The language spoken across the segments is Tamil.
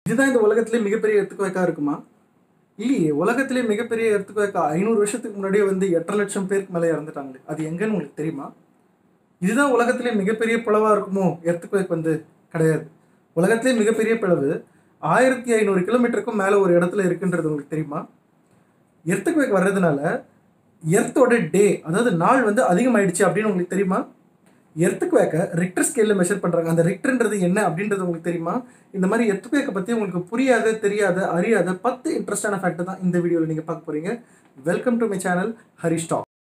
இதுதான் இந்த உலகத்திலே மிகப்பெரிய எர்த்துக்குவேக்காக இருக்குமா இல்லையே உலகத்திலே மிகப்பெரிய எர்த்துக்குவேக்கா ஐநூறு வருஷத்துக்கு முன்னாடியே வந்து எட்டரை லட்சம் பேருக்கு மேலே இறந்துட்டாங்களே அது எங்கன்னு உங்களுக்கு தெரியுமா இதுதான் உலகத்திலே மிகப்பெரிய பிளவாக இருக்குமோ எர்த்துக்குவேக் வந்து கிடையாது உலகத்திலே மிகப்பெரிய பிளவு ஆயிரத்தி ஐநூறு கிலோமீட்டருக்கும் மேலே ஒரு இடத்துல இருக்குன்றது உங்களுக்கு தெரியுமா எர்த்துக்குவேக் வர்றதுனால எர்த்தோட டே அதாவது நாள் வந்து அதிகமாயிடுச்சு அப்படின்னு உங்களுக்கு தெரியுமா எர்த்துக்குவேக்கை ரிக்டர் ஸ்கேலில் மெஷர் பண்ணுறாங்க அந்த ரிக்டர்ன்றது என்ன அப்படின்றது உங்களுக்கு தெரியுமா இந்த மாதிரி எர்த்துக்குவேக்கை பற்றி உங்களுக்கு புரியாத தெரியாத அறியாத பத்து இன்ட்ரெஸ்டான ஃபேக்ட் தான் இந்த வீடியோவில் நீங்கள் பார்க்க போகிறீங்க welcome to my channel Harish talk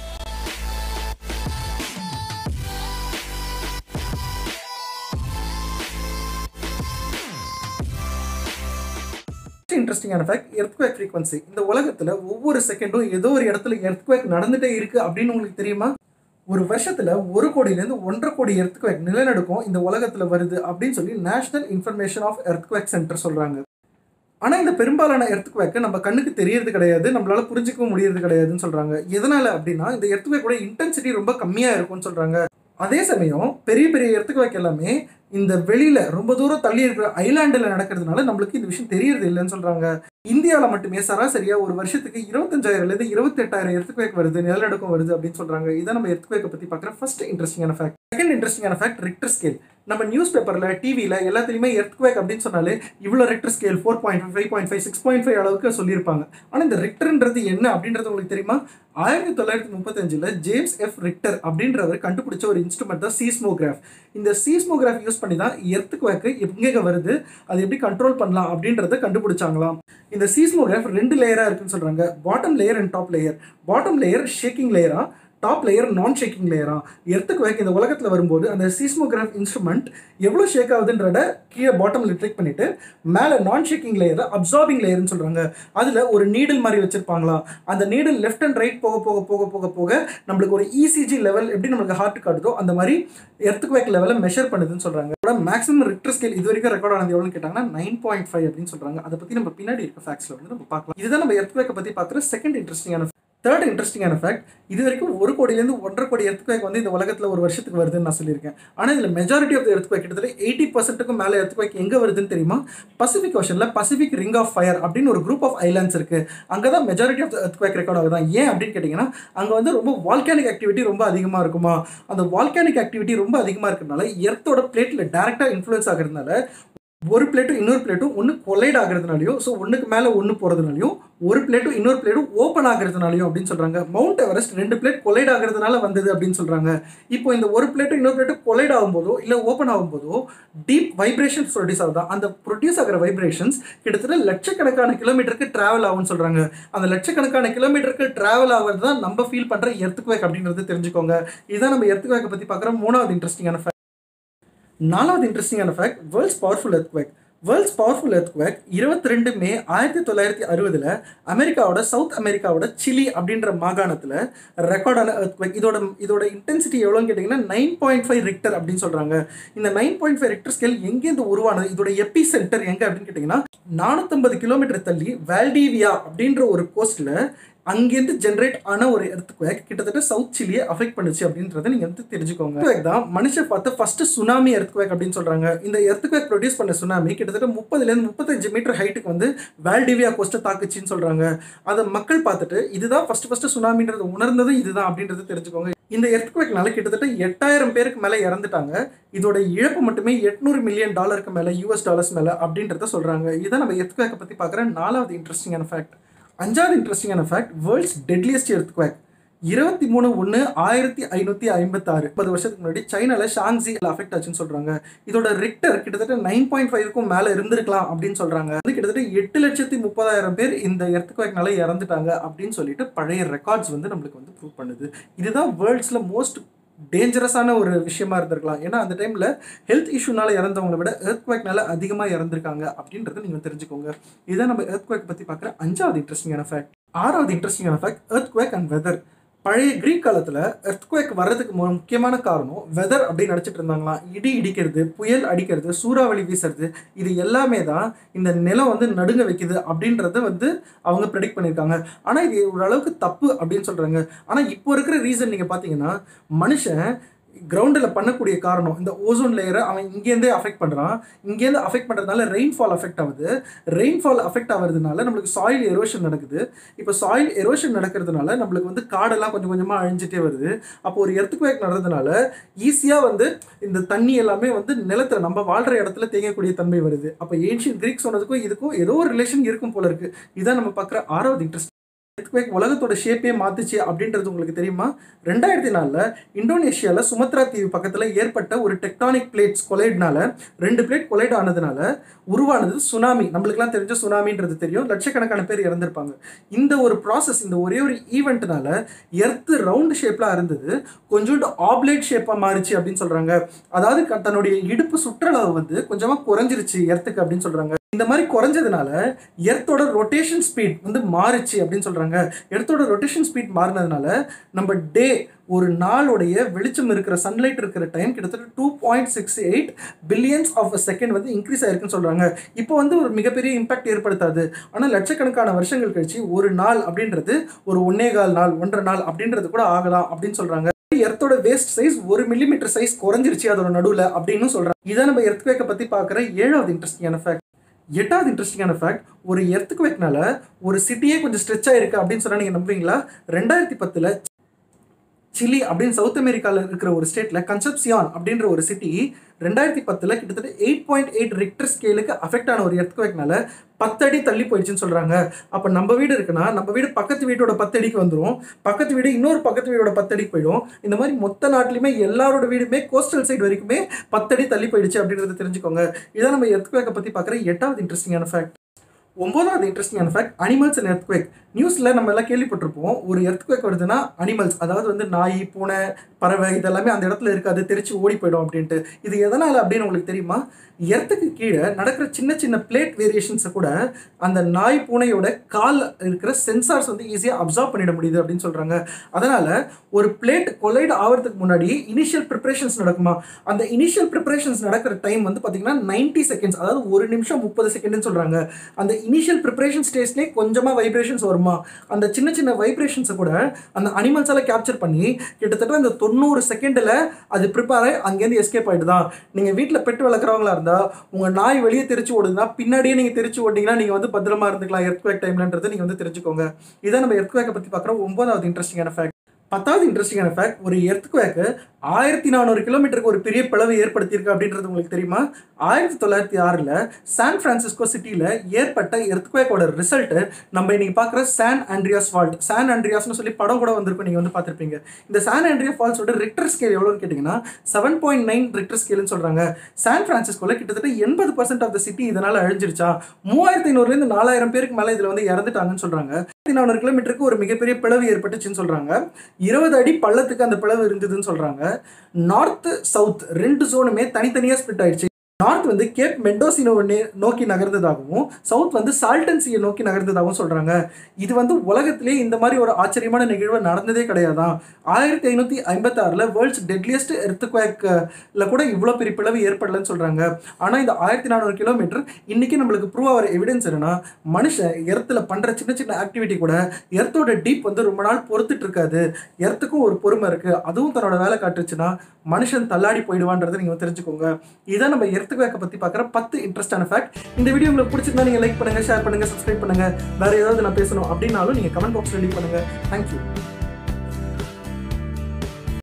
இன்ட்ரெஸ்டிங்கான ஃபேக்ட் எர்த்குவேக் ஃப்ரீக்வன்சி இந்த உலகத்தில் ஒவ்வொரு செகண்டும் ஏதோ ஒரு இடத்துல எர்த்குவேக் நடந்துட்டே இருக்கு அப்படின்னு உங்களுக்கு தெரியுமா ஒரு வருஷத்துல ஒரு கோடியிலேருந்து ஒன்றரை கோடி எர்த்குவேக் நிலநடுக்கம் இந்த உலகத்துல வருது அப்படின்னு சொல்லி national information of earthquake centre சொல்றாங்க ஆனால் இந்த பெரும்பாலான எர்த்குவேக்கு நம்ம கண்ணுக்கு தெரியறது கிடையாது நம்மளால புரிஞ்சிக்கவும் முடியறது கிடையாதுன்னு சொல்றாங்க எதனால அப்படின்னா இந்த எர்த்குவேக்கோட இன்டென்சிட்டி ரொம்ப கம்மியா இருக்கும்னு சொல்றாங்க அதே சமயம் பெரிய பெரிய எர்த்துக்குவேக் எல்லாமே இந்த வெளியில ரொம்ப தூரம் தள்ளி இருக்கிற ஐலாண்டில் நடக்கிறதுனால நம்மளுக்கு இந்த விஷயம் தெரியறது இல்லைன்னு சொல்றாங்க இந்தியாவில் மட்டுமே சராசரியா ஒரு வருஷத்துக்கு இருபத்தஞ்சாயிரம்லேருந்து இருபத்தெட்டாயிரம் எர்த்துக்குவேக் வருது நிலநடுக்கம் வருது அப்படின்னு சொல்றாங்க இதான் நம்ம எர்த்துக்குவேக்கை பத்தி பார்க்குற ஃபர்ஸ்ட் இன்ட்ரெஸ்டிங்கான ஃபேக்ட் செகண்ட் இன்ட்ரெஸ்டிங்கான ஃபேக்ட் ரிக்டர் ஸ்கேல் நம்ம நியூஸ் பேப்பர்ல டிவியில எல்லாத்துலயுமே எர்த்குவேக் அப்படின்னு சொன்னாலே இவ்வளோ Richter scale four point five point five six point five அளவுக்கு சொல்லியிருப்பாங்க ஆனால் இந்த ரிக்டர்ன்றது என்ன அப்படின்றது உங்களுக்கு தெரியுமா ஆயிரத்தி தொள்ளாயிரத்தி முப்பத்தஞ்சில் ஜேம்ஸ் எஃப் ரிக்டர் அப்படின்றவர் கண்டுபிடிச்ச ஒரு இன்ஸ்ட்ருமெண்ட் தான் சீஸ்மோகிராஃப் இந்த சீஸ்மோகிராஃப் யூஸ் பண்ணி தான் எர்த்துக்குவேக்கு எங்கெங்க வருது அது எப்படி கண்ட்ரோல் பண்ணலாம் அப்படின்றத கண்டுபிடிச்சாங்களாம் இந்த சீஸ்மோகிராஃப் ரெண்டு லேயராக இருக்குன்னு சொல்கிறாங்க bottom layer and top layer bottom layer shaking லேயரா டாப் லேயர் நான் ஷேக்கிங் லேயரா எர்த்துக்குவேக் இந்த உலகத்தில் வரும்போது அந்த சீஸ்மோகிராஃப் இன்ஸ்ட்ருமெண்ட் எவ்வளோ ஷேக் ஆகுதுன்றத கீழே பாட்டமில் ட்ரிக் பண்ணிட்டு மேலே நான் ஷேக்கிங் லேயரை அப்சார்பிங் லேயர்னு சொல்கிறாங்க அதில் ஒரு நீடில் மாதிரி வச்சிருப்பாங்களா அந்த நீடில் லெஃப்ட் அண்ட் ரைட் போக போக போக போக போக நம்மளுக்கு ஒரு இசிஜி லெவல் எப்படி நம்மளுக்கு ஹார்ட் காட்டுதோ அந்த மாதிரி எர்த்துக்குவேக் லெவலை மெஷர் பண்ணுதுன்னு சொல்கிறாங்க மேக்ஸிமம் ரிக்டர் ஸ்கேல் இது வரைக்கும் ரெக்கார்ட் ஆனது எவ்வளோன்னு கேட்டாங்கன்னா நைன் பாயிண்ட் ஃபைவ் அப்படின்னு சொல்கிறாங்க அதை பற்றி நம்ம பின்னாடி இருக்க ஃபேக்ஸில் வந்து நம்ம பார்க்கலாம் இதுதான் நம்ம எர்த்துக்குவேக்கை பற்றி பார்க்குற செகண்ட் இன்ட்ரெஸ்டிங்கான தேர்ட் இன்ட்ரெஸ்டிங்கான ஃபேக்ட் இது வரைக்கும் ஒரு கோடியிலேருந்து ஒன்றரை கோடி எர்த்குவேக் வந்து இந்த உலகத்தில் ஒரு வருஷத்துக்கு வருதுன்னு நான் சொல்லியிருக்கேன் ஆனால் இதில் மெஜாரிட்டி ஆஃப் எர்த்குவேக் கிட்டத்தட்ட எயிட்டி பர்சன்ட்டுக்கும் மேலே எர்த்குவேக் எங்கே வருதுன்னு தெரியுமா பசிபிக் ஓஷனில் பசிபிக் ரிங் ஆஃப் ஃபயர் அப்படின்னு ஒரு குரூப் ஆஃப் ஐலாண்ட்ஸ் இருக்குது அங்கே தான் மெஜாரிட்டி ஆஃப் எர்த்குவேக் ரெக்கார்ட் ஆகுதான் ஏன் அப்படின்னு கேட்டிங்கன்னா அங்கே வந்து ரொம்ப வால்கானிக் ஆக்டிவிட்டி ரொம்ப அதிகமாக இருக்குமா அந்த வால்கானிக் ஆக்டிவிட்டி ரொம்ப அதிகமாக இருக்கிறதுனால எர்த்தோட பிளேட்டில் டேரெக்டாக இன்ஃப்ளூயன்ஸ் ஆகிறதுனால ஒரு பிளேட்டும் இன்னொரு பிளேட்டும் ஒன்று கொலைட் ஆகிறதுனாலையும் ஸோ ஒன்றுக்கு மேலே ஒன்று போகிறதுனாலையும் ஒரு பிளேட்டும் இன்னொரு பிளேட்டும் ஓப்பன் ஆகிறதுனாலையும் அப்படின்னு சொல்கிறாங்க மவுண்ட் எவரெஸ்ட் ரெண்டு பிளேட் கொலைட் ஆகிறதுனால வந்தது அப்படின்னு சொல்கிறாங்க இப்போ இந்த ஒரு பிளேட்டும் இன்னொரு பிளேட்டும் கொலைட் ஆகும்போதோ இல்லை ஓப்பன் ஆகும்போதோ டீப் வைப்ரேஷன்ஸ் ப்ரொடியூஸ் ஆகுதா அந்த ப்ரொடியூஸ் ஆகிற வைப்ரேஷன்ஸ் கிட்டத்தட்ட லட்சக்கணக்கான கிலோமீட்டருக்கு ட்ராவல் ஆகும்னு சொல்கிறாங்க அந்த லட்சக்கணக்கான கிலோமீட்டருக்கு ட்ராவல் ஆகிறது தான் நம்ம ஃபீல் பண்ணுற எர்த்துக்குவேக் அப்படின்றது தெரிஞ்சுக்கோங்க இதுதான் நம்ம எர்த்துக்குவேக்கை பற்றி பார்க்குற மூணாவது இன்ட்ரெஸ்டிங்கான ஃபேக்ட் நாலாவது இன்ட்ரெஸ்டிங்கான fact world's powerful earthquake world's powerful earthquake இருபத்தி ரெண்டு மே ஆயிரத்தி தொள்ளாயிரத்தி அறுபதில் அமெரிக்காவோட சவுத் அமெரிக்காவோட சிலி அப்படின்ற மாகாணத்தில் ரெக்கார்டான எர்த்குவேக் இதோட இதோட இன்டென்சிட்டி எவ்வளோன்னு கேட்டிங்கன்னா நைன் பாயிண்ட் ஃபைவ் ரிக்டர் அப்படின்னு சொல்கிறாங்க இந்த nine point five Richter scale எங்கேருந்து உருவானது இதோட எபி சென்டர் எங்கே அப்படின்னு கேட்டிங்கன்னா நானூற்றம்பது கிலோமீட்டர் தள்ளி வேல்டிவியா அப்படின்ற ஒரு கோஸ்ட்டில் அங்கேருந்து ஜென்ரேட் ஆன ஒரு எர்த்குவேக் கிட்டத்தட்ட சவுத் சிலியை அஃபெக்ட் பண்ணுச்சு அப்படின்றத நீங்கள் வந்து தெரிஞ்சுக்கோங்க எர்த்குவேக் தான் மனுஷன் பார்த்து ஃபர்ஸ்ட் சுனாமி எர்த்குவேக் அப்படின்னு சொல்கிறாங்க இந்த எர்த்குவேக் ப்ரொடியூஸ் பண்ண சுனாமி கிட்டத்தட்ட முப்பதுலேருந்து முப்பத்தஞ்சு மீட்டர் ஹைட்டுக்கு வந்து வேல்டிவியா கோஸ்ட்டை தாக்குச்சின்னு சொல்கிறாங்க அதை மக்கள் பார்த்துட்டு இதுதான் ஃபர்ஸ்ட் ஃபர்ஸ்ட் சுனாமின்றது உணர்ந்தது இதுதான் அப்படின்றது தெரிஞ்சுக்கோங்க இந்த எர்த்குவேக்னால கிட்டத்தட்ட எட்டாயிரம் பேருக்கு மேலே இறந்துட்டாங்க இதோட இழப்பு மட்டுமே எட்நூறு மில்லியன் டாலருக்கு மேலே யூஎஸ் டாலர்ஸ் மேலே அப்படின்றத சொல்கிறாங்க இதான் நம்ம எர்த்குவேக்கை பற்றி பார்க்குற நாலாவது இன்ட்ரெஸ்டிங்கான ஃபேக்ட் அஞ்சாவது இன்ட்ரெஸ்டிங்கான ஃபேக்ட் வேர்ல்ட்ஸ் டெட்லியஸ்ட் எர்த்குவேக் இருபத்தி மூணு ஒன்று ஆயிரத்தி ஐநூற்றி ஐம்பத்தாறு முப்பது வருஷத்துக்கு முன்னாடி சைனாவில் ஷாங்ஸி அஃபெக்ட் ஆச்சுன்னு சொல்கிறாங்க இதோட ரிக்டர் கிட்டத்தட்ட நைன் பாயிண்ட் ஃபைவ்க்கும் மேலே இருந்திருக்கலாம் அப்படின்னு சொல்கிறாங்க அது கிட்டத்தட்ட எட்டு லட்சத்தி முப்பதாயிரம் பேர் இந்த எர்த்குவேக்னால இறந்துட்டாங்க அப்படின்னு சொல்லிட்டு பழைய ரெக்கார்ட்ஸ் வந்து நம்மளுக்கு வந்து ப்ரூவ் பண்ணுது இதுதான் வேர்ல்ட்ஸில் மோஸ்ட் டேஞ்சரஸான ஒரு விஷயமா இருந்திருக்கலாம் ஏன்னா அந்த டைமில் ஹெல்த் இஷ்யூனால இறந்தவங்களை விட எர்த்குவேக்னால அதிகமாக இறந்துருக்காங்க அப்படின்றத நீங்கள் தெரிஞ்சுக்கோங்க இதான் நம்ம எர்த்குவேக் பற்றி பார்க்குற அஞ்சாவது இன்ட்ரெஸ்டிங்கான ஃபேக்ட் ஆறாவது இன்ட்ரெஸ்டிங்கான ஃபேக்ட் எர்த்குவேக் அண்ட் வெதர் பழைய கிரீக் காலத்தில் எர்த்குவேக் வர்றதுக்கு முக்கியமான காரணம் வெதர் அப்படின்னு நினச்சிட்டு இருந்தாங்களாம் இடி இடிக்கிறது புயல் அடிக்கிறது சூறாவளி வீசுறது இது எல்லாமே தான் இந்த நிலம் வந்து நடுங்க வைக்குது அப்படின்றத வந்து அவங்க ப்ரெடிக்ட் பண்ணியிருக்காங்க ஆனால் இது ஓரளவுக்கு தப்பு அப்படின்னு சொல்கிறாங்க ஆனால் இப்போ இருக்கிற ரீசன் நீங்கள் பார்த்தீங்கன்னா மனுஷன் கிரவுண்டில் பண்ணக்கூடிய காரணம் இந்த ஓசோன் லேயரை அவன் இங்கேருந்தே அஃபெக்ட் பண்ணுறான் இங்கேருந்து அஃபெக்ட் பண்ணுறதுனால ரெயின்ஃபால் அஃபெக்ட் ஆகுது ரெயின்ஃபால் அஃபெக்ட் ஆகிறதுனால நம்மளுக்கு சாயில் எரோஷன் நடக்குது இப்போ சாயில் எரோஷன் நடக்கிறதுனால நம்மளுக்கு வந்து காடெல்லாம் கொஞ்சம் கொஞ்சமாக அழிஞ்சிட்டே வருது அப்போ ஒரு எர்த்துக்குவேக் நடறதுனால ஈஸியாக வந்து இந்த தண்ணி எல்லாமே வந்து நிலத்துல நம்ம வாழ்கிற இடத்துல தேங்கக்கூடிய தன்மை வருது அப்போ ஏன்ஷியன் கிரீக் சொன்னதுக்கும் இதுக்கும் ஏதோ ஒரு ரிலேஷன் இருக்கும் போல இருக்கு இதான் நம்ம பார்க்குற ஆறாவது இன்ட்ரெஸ்ட் எர்த்குவேக் உலகத்தோட ஷேப்பே மாத்துச்சு அப்படின்றது உங்களுக்கு தெரியுமா ரெண்டாயிரத்தி நாலில் இந்தோனேஷியாவில் சுமத்ரா தீவு பக்கத்தில் ஏற்பட்ட ஒரு டெக்டானிக் பிளேட்ஸ் கொலைட்னால ரெண்டு பிளேட் கொலைட் ஆனதுனால உருவானது சுனாமி நம்மளுக்குலாம் தெரிஞ்ச சுனாமின்றது தெரியும் லட்சக்கணக்கான பேர் இறந்திருப்பாங்க இந்த ஒரு ப்ராசஸ் இந்த ஒரே ஒரு ஈவெண்ட்னால எர்த்து ரவுண்ட் ஷேப்லாம் இருந்தது கொஞ்சோண்டு ஆப்லேட் ஷேப்பாக மாறிச்சு அப்படின்னு சொல்கிறாங்க அதாவது க- தன்னுடைய இடுப்பு சுற்றளவு வந்து கொஞ்சமாக குறைஞ்சிருச்சு எர்த்துக்கு அப்படின்னு சொல்கிறாங்க இந்த மாதிரி குறைஞ்சதுனால எர்த்தோட ரொட்டேஷன் ஸ்பீட் வந்து மாறுச்சு அப்படின்னு சொல்றாங்க எர்த்தோட ரொட்டேஷன் ஸ்பீட் மாறினதுனால நம்ம டே ஒரு நாளுடைய வெளிச்சம் இருக்கிற சன்லைட் இருக்கிற டைம் கிட்டத்தட்ட two point six eight billions of second வந்து இன்க்ரீஸ் ஆயிருக்குன்னு சொல்றாங்க இப்போ வந்து ஒரு மிகப்பெரிய இம்பாக்ட் ஏற்படுத்தாது ஆனால் லட்சக்கணக்கான வருஷங்கள் கழிச்சு ஒரு நாள் அப்படின்றது ஒரு ஒன்னே கால் நாள் ஒன்றரை நாள் அப்படின்றது கூட ஆகலாம் அப்படின்னு சொல்றாங்க எர்த்தோட வேஸ்ட் சைஸ் ஒரு மில்லிமீட்டர் சைஸ் குறைஞ்சிருச்சு அதோட நடுவில் அப்படின்னு சொல்றாங்க இதான் நம்ம எர்த்குவேக்கை பத்தி பார்க்குற ஏழாவது இன்ட்ரெஸ்டிங்கான ஃபேக்ட் எட்டாவது இன்ட்ரெஸ்டிங்கான ஃபேக்ட் ஒரு எர்த்துக்குவேக்னால ஒரு சிட்டியே கொஞ்சம் ஸ்ட்ரெச் ஆயிருக்கு அப்படின்னு சொன்னா நீங்க நம்புவீங்களா ரெண்டாயிரத்தி பத்துல சிலி அப்படின்னு சவுத் அமெரிக்காவில் இருக்கிற ஒரு ஸ்டேட்டில் கன்செப்சியான் அப்படின்ற ஒரு சிட்டி ரெண்டாயிரத்தி பத்தில் கிட்டத்தட்ட எயிட் பாயிண்ட் எயிட் ரிக்டர் ஸ்கேலுக்கு அஃபெக்ட் ஆன ஒரு எர்த்குவேக்னால பத்தடி தள்ளி போயிடுச்சுன்னு சொல்கிறாங்க அப்போ நம்ம வீடு இருக்குன்னா நம்ம வீடு பக்கத்து வீட்டோட பத்தடிக்கு வந்துடும் பக்கத்து வீடு இன்னொரு பக்கத்து வீடோட பத்தடிக்கு போயிடும் இந்த மாதிரி மொத்த நாட்டிலுமே எல்லாரோட வீடுமே கோஸ்டல் சைடு வரைக்குமே பத்தடி தள்ளி போயிடுச்சு அப்படின்றத தெரிஞ்சுக்கோங்க இதான் நம்ம எர்த்குவேக்கை பற்றி பார்க்குற எட்டாவது இன்ட்ரெஸ்டிங்கான ஃபேக்ட் ஒன்பதாவது இன்ட்ரெஸ்டிங்கான ஃபேக்ட் அனிமல்ஸ் அண்ட் எர்த்குவேக் நியூஸில் நம்ம எல்லாம் கேள்விப்பட்டிருப்போம் ஒரு எர்த்குவேக் வருதுன்னா அனிமல்ஸ் அதாவது வந்து நாய் பூனை பறவை இதெல்லாமே அந்த இடத்துல இருக்காது தெரிச்சு ஓடி போயிடும் அப்படின்ட்டு இது எதனால் அப்படின்னு உங்களுக்கு தெரியுமா எர்த்துக்கு கீழே நடக்கிற சின்ன சின்ன பிளேட் வேரியேஷன்ஸை கூட அந்த நாய் பூனையோட கால் இருக்கிற சென்சார்ஸ் வந்து ஈஸியாக அப்சர்வ் பண்ணிட முடியுது அப்படின்னு சொல்கிறாங்க அதனால் ஒரு பிளேட் கொலைட் ஆகிறதுக்கு முன்னாடி இனிஷியல் ப்ரிப்பரேஷன்ஸ் நடக்குமா அந்த இனிஷியல் ப்ரிப்பரேஷன்ஸ் நடக்கிற டைம் வந்து பார்த்தீங்கன்னா 90 செகண்ட்ஸ் அதாவது ஒரு நிமிஷம் முப்பது செகண்ட்னு சொல்கிறாங்க அந்த இனிஷியல் ப்ரிப்பரேஷன் ஸ்டேஜ்லேயே கொஞ்சமாக வைப்ரேஷன்ஸ் வருமா அந்த சின்ன சின்ன வைப்ரேஷன்ஸை கூட அந்த அனிமல்ஸால் கேப்சர் பண்ணி கிட்டத்தட்ட அந்த தொண்ணூறு செகண்டில் அது ப்ரிப்பேர் ஆகி அங்கேருந்து எஸ்கேப் ஆகிடுதான் நீங்கள் வீட்டில் பெட்டு வளர்க்குறவங்களா இருந்தால் உங்கள் நாய் வெளியே தெரிச்சு ஓடுதுன்னா பின்னாடியே நீங்கள் தெரிச்சு ஓட்டிங்கன்னா நீங்கள் வந்து பத்திரமா இருந்துக்கலாம் எர்த்குவேக் டைம்லன்றது நீங்கள் வந்து தெரிஞ்சுக்கோங்க இதான் நம்ம எர்த்குவேக்கை பற்றி பார்க்குற ஒன்பதாவது இன்ட்ரெஸ்டிங்கான ஃபேக்ட் பத்தாவது இன்ட்ரெஸ்டிங்கான ஃபேக்ட் ஒரு எர்த்குவேக்கு ஆயிரத்தி நானூறு கிலோமீட்டருக்கு ஒரு பெரிய பிளவு ஏற்படுத்தியிருக்கு அப்படின்றது உங்களுக்கு தெரியுமா ஆயிரத்தி தொள்ளாயிரத்தி ஆறில் சான் பிரான்சிஸ்கோ சிட்டியில் ஏற்பட்ட எர்த்குவேக்கோட ரிசல்ட்டு நம்ம இன்னைக்கு பார்க்குற சான் ஆண்ட்ரியாஸ் ஃபால்ட் சான் ஆண்ட்ரியாஸ்னு சொல்லி படம் கூட வந்திருக்கும் நீங்கள் வந்து பார்த்துருப்பீங்க இந்த சான் ஆண்ட்ரியா ஃபால்ஸோட ரிக்டர் ஸ்கேல் எவ்வளோன்னு கேட்டிங்கன்னா செவன் பாயிண்ட் நைன் ரிக்டர் ஸ்கேல்னு சொல்கிறாங்க சான் பிரான்சிஸ்கோவில் கிட்டத்தட்ட எண்பது பர்சன்ட் ஆஃப் த சிட்டி இதனால் அழிஞ்சிருச்சா மூவாயிரத்தி ஐநூறுலேருந்து நாலாயிரம் பேருக்கு மேலே இதில் வந்து இறந்துட்டாங்கன்னு சொல்கிறாங்க ஆயிரத்தி நானூறு கிலோமீட்டருக்கு ஒரு மிகப்பெரிய பிளவு ஏற்பட்டுச்சுன்னு சொல்கிறாங்க இருபது அடி பள்ளத்துக்கு அந்த பிளவு இருந்ததுன்னு சொல்கிறாங்க நார்த் சவுத் ரெண்டு ஜோனுமே தனித்தனியாக ஸ்ப்ளிட் ஆயிடுச்சு நார்த் வந்து கேப் மெண்டோசினோ நோக்கி நகர்ந்ததாகவும் சவுத் வந்து சால்டன்சியை நோக்கி நகர்ந்ததாகவும் சொல்கிறாங்க இது வந்து உலகத்திலே இந்த மாதிரி ஒரு ஆச்சரியமான நிகழ்வு நடந்ததே கிடையாதான் ஆயிரத்தி ஐநூற்றி ஐம்பத்தாறில் வேர்ல்ட்ஸ் டெட்லியஸ்ட் எர்த்துக்வேக்கில் கூட இவ்வளோ பெரிய பிளவு ஏற்படலைன்னு சொல்கிறாங்க ஆனால் இந்த ஆயிரத்தி நானூறு கிலோமீட்டர் இன்றைக்கி நம்மளுக்கு ப்ரூவ் ஆகிற எவிடன்ஸ் என்னன்னா மனுஷன் எர்த்தில் பண்ணுற சின்ன சின்ன ஆக்டிவிட்டி கூட எர்த்தோட டீப் வந்து ரொம்ப நாள் பொறுத்துட்டு இருக்காது எர்த்துக்கும் ஒரு பொறுமை இருக்குது அதுவும் தன்னோட வேலை காட்டுச்சுன்னா மனுஷன் தள்ளாடி போயிடுவான்றதை நீங்கள் தெரிஞ்சுக்கோங்க இதான் நம்ம எர்த்துக்வேக்கை பற்றி பார்க்குற பத்து இன்ட்ரெஸ்டான ஃபேக்ட் இந்த வீடியோ உங்களுக்கு பிடிச்சிருந்தா நீங்கள் லைக் பண்ணுங்கள் ஷேர் பண்ணுங்கள் சப்ஸ்கிரைப் பண்ணுங்கள் வேறு ஏதாவது நான் பேசணும் அப்படின்னாலும் நீங்கள் கமெண்ட் பாக்ஸில் லீவ் பண்ணுங்கள் தேங்க்யூ